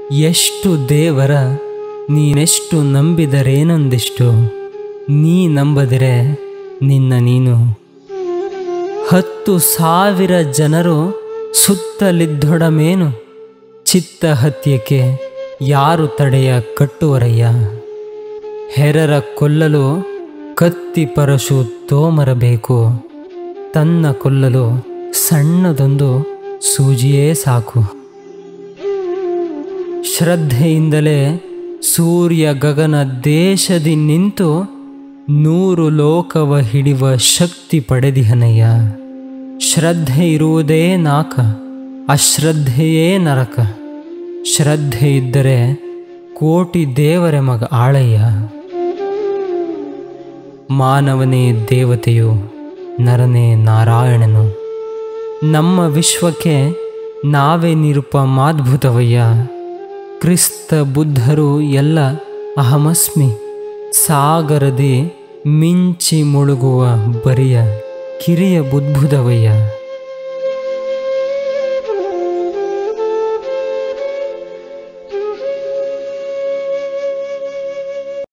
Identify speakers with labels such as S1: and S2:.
S1: ಎಷ್ಟು ದೇವರ ನೀನೆಷ್ಟು ನಂಬಿದರೇನೊಂದಿಷ್ಟು ನೀ ನಂಬದಿರೆ ನಿನ್ನ ನೀನು ಹತ್ತು ಸಾವಿರ ಜನರು ಸುತ್ತಲಿದ್ದೊಡಮೇನು ಚಿತ್ತ ಹತ್ಯಕ್ಕೆ ಯಾರು ತಡೆಯ ಕಟ್ಟುವರಯ್ಯ ಹೆರರ ಕೊಲ್ಲಲು ಕತ್ತಿ ಪರಶು ತೋಮರಬೇಕು ತನ್ನ ಕೊಲ್ಲಲು ಸಣ್ಣದೊಂದು ಸೂಜಿಯೇ ಸಾಕು ಶ್ರದ್ಧೆಯಿಂದಲೇ ಸೂರ್ಯ ಗಗನ ದೇಶದಿ ನಿಂತು ನೂರು ಲೋಕವ ಹಿಡಿವ ಶಕ್ತಿ ಪಡೆದಿಹನಯ್ಯ ಶ್ರದ್ಧೆ ಇರುವುದೇ ನಾಕ ಅಶ್ರದ್ಧೆಯೇ ನರಕ ಶ್ರದ್ಧೆ ಇದ್ದರೆ ಕೋಟಿ ದೇವರ ಮಗ ಆಳಯ್ಯ ಮಾನವನೇ ದೇವತೆಯು ನರನೇ ನಾರಾಯಣನು ನಮ್ಮ ವಿಶ್ವಕ್ಕೆ ನಾವೇ ನಿರುಪಮಾದ್ಭುತವಯ್ಯ ಕ್ರಿಸ್ತ ಬುದ್ಧರು ಎಲ್ಲ ಅಹಮಸ್ಮಿ ಸಾಗರದಿ ಮಿಂಚಿ ಮುಳುಗುವ ಬರಿಯ ಕಿರಿಯ ಬುದ್ಭುತವಯ್ಯ